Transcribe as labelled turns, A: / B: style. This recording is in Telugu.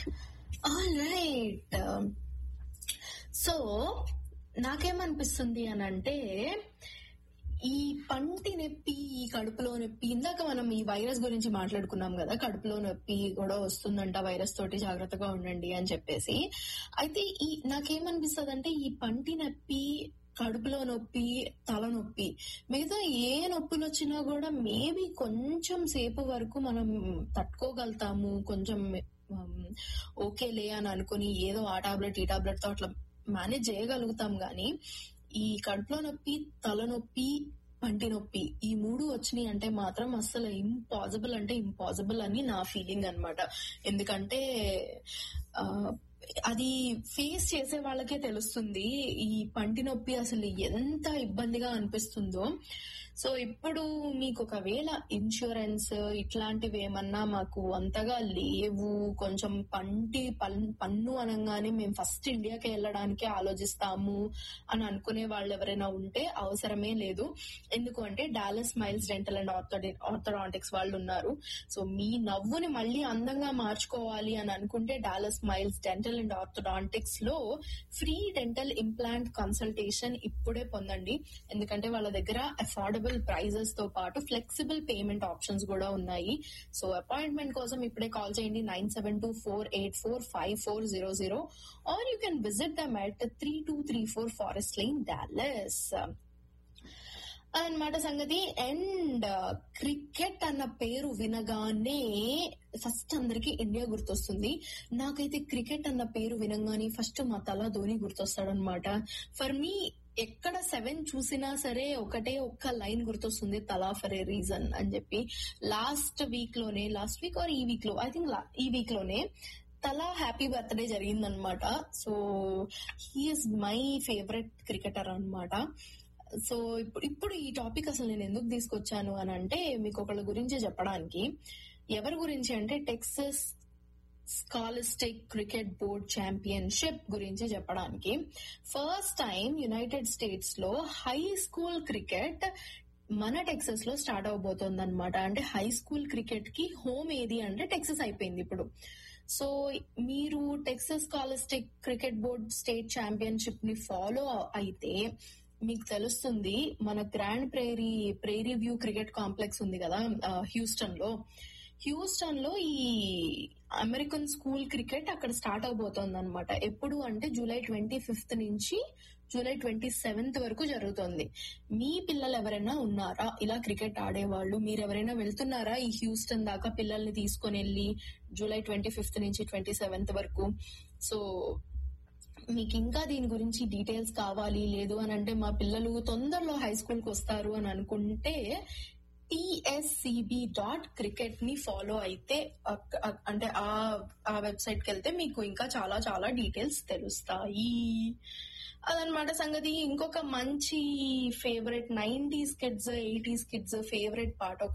A: ఆల్ రైట్ సో నాకేమనిపిస్తుంది అని అంటే ఈ పంటి నొప్పి ఈ కడుపులో నొప్పి ఇందాక మనం ఈ వైరస్ గురించి మాట్లాడుకున్నాం కదా కడుపులో నొప్పి కూడా వస్తుందంట వైరస్ తోటి జాగ్రత్తగా ఉండండి అని చెప్పేసి అయితే ఈ నాకేమనిపిస్తుంది అంటే ఈ పంటి నొప్పి కడుపులో నొప్పి తలనొప్పి మిగతా ఏ నొప్పులు వచ్చినా కూడా మేబీ కొంచెం సేపు వరకు మనం తట్టుకోగలుగుతాము కొంచెం ఓకేలే అని అనుకుని ఏదో ఆ టాబ్లెట్ ఈ టాబ్లెట్ తో అట్లా మేనేజ్ చేయగలుగుతాం గాని ఈ కడుపులో నొప్పి తలనొప్పి పంటి నొప్పి ఈ మూడు వచ్చినాయి అంటే మాత్రం అసలు ఇంపాసిబుల్ అంటే ఇంపాసిబుల్ అని నా ఫీలింగ్ అన్నమాట ఎందుకంటే ఆ, అది ఫేస్ చేసే వాళ్ళకే తెలుస్తుంది ఈ పంటి నొప్పి అసలు ఎంత ఇబ్బందిగా అనిపిస్తుందో సో ఇప్పుడు మీకు ఒకవేళ ఇన్సూరెన్స్ ఇట్లాంటివి ఏమన్నా మాకు అంతగా లేవు కొంచెం పంటి పన్- పన్ను అనగానే మేము ఫస్ట్ ఇండియాకి వెళ్ళడానికి ఆలోచిస్తాము అని అనుకునే వాళ్ళు ఎవరైనా ఉంటే అవసరమే లేదు ఎందుకు అంటే Dallas Miles dental and orthodontics వాళ్ళు ఉన్నారు సో మీ నవ్వుని మళ్ళీ అందంగా మార్చుకోవాలి అని అనుకుంటే Dallas Miles dental and orthodontics లో ఫ్రీ డెంటల్ ఇంప్లాంట్ కన్సల్టేషన్ ఇప్పుడే పొందండి ఎందుకంటే వాళ్ళ దగ్గర అఫోర్డబుల్ ప్రైజెస్ తో పాటు ఫ్లెక్సిబుల్ పేమెంట్ ఆప్షన్స్ కూడా ఉన్నాయి సో అపాయింట్మెంట్ కోసం ఇప్పుడే కాల్ చేయండి nine seven two four eight four five four zero zero or you can visit them at three two three four Forest Lane Dallas అన్నమాట సంగతి అండ్ క్రికెట్ అన్న పేరు వినగానే ఫస్ట్ అందరికి ఇండియా గుర్తొస్తుంది నాకైతే క్రికెట్ అన్న పేరు వినగానే ఫస్ట్ మా తల ధోని గుర్తొస్తాడనమాట ఫర్ మీ ఎక్కడ సెవెన్ చూసినా సరే ఒకటే ఒక్క లైన్ గుర్తొస్తుంది తలా ఫర్ ఏ రీజన్ అని చెప్పి లాస్ట్ వీక్ లోనే లాస్ట్ వీక్ ఆర్ ఈ వీక్ లో ఐ థింక్ ఈ వీక్ లోనే తలా హ్యాపీ బర్త్డే జరిగిందనమాట so he's my favourite cricketer అన్నమాట సో ఇప్పుడు ఇప్పుడు ఈ టాపిక్ అసలు నేను ఎందుకు తీసుకొచ్చాను అని అంటే మీకు ఒకళ్ళ గురించి చెప్పడానికి ఎవరి గురించి అంటే Texas scholastic cricket board championship గురించి చెప్పడానికి ఫస్ట్ టైం యునైటెడ్ స్టేట్స్ లో హై స్కూల్ క్రికెట్ మన టెక్సస్ లో స్టార్ట్ అవబోతోంది అనమాట అంటే హై స్కూల్ క్రికెట్ కి హోమ్ ఏది అంటే టెక్సస్ అయిపోయింది ఇప్పుడు సో మీరు Texas scholastic cricket board state championship ని ఫాలో అయితే మీకు తెలుస్తుంది మన Grand Prairie Prairie View cricket complex ఉంది కదా హ్యూస్టన్ లో హ్యూస్టన్ లో ఈ అమెరికన్ స్కూల్ క్రికెట్ అక్కడ స్టార్ట్ అవబోతోంది అనమాట ఎప్పుడు అంటే జూలై ట్వంటీ ఫిఫ్త్ నుంచి జూలై ట్వంటీ సెవెంత్ వరకు జరుగుతోంది మీ పిల్లలు ఎవరైనా ఉన్నారా ఇలా క్రికెట్ ఆడేవాళ్ళు మీరు ఎవరైనా వెళ్తున్నారా ఈ హ్యూస్టన్ దాకా పిల్లల్ని తీసుకొని వెళ్ళి జూలై ట్వంటీ ఫిఫ్త్ నుంచి ట్వంటీ సెవెంత్ వరకు సో మీకు ఇంకా దీని గురించి డీటెయిల్స్ కావాలి లేదు అని అంటే మా పిల్లలు తొందరలో హై స్కూల్ కి వస్తారు అని అనుకుంటే టిఎస్సిబి డాట్ క్రికెట్ ని ఫాలో అయితే అక్- అక్- అంటే ఆ ఆ వెబ్సైట్ కి వెళ్తే మీకు ఇంకా చాలా చాలా డీటెయిల్స్ తెలుస్తాయి అదనమాట సంగతి ఇంకొక మంచి favourite nineties kids eighties kids favourite పాట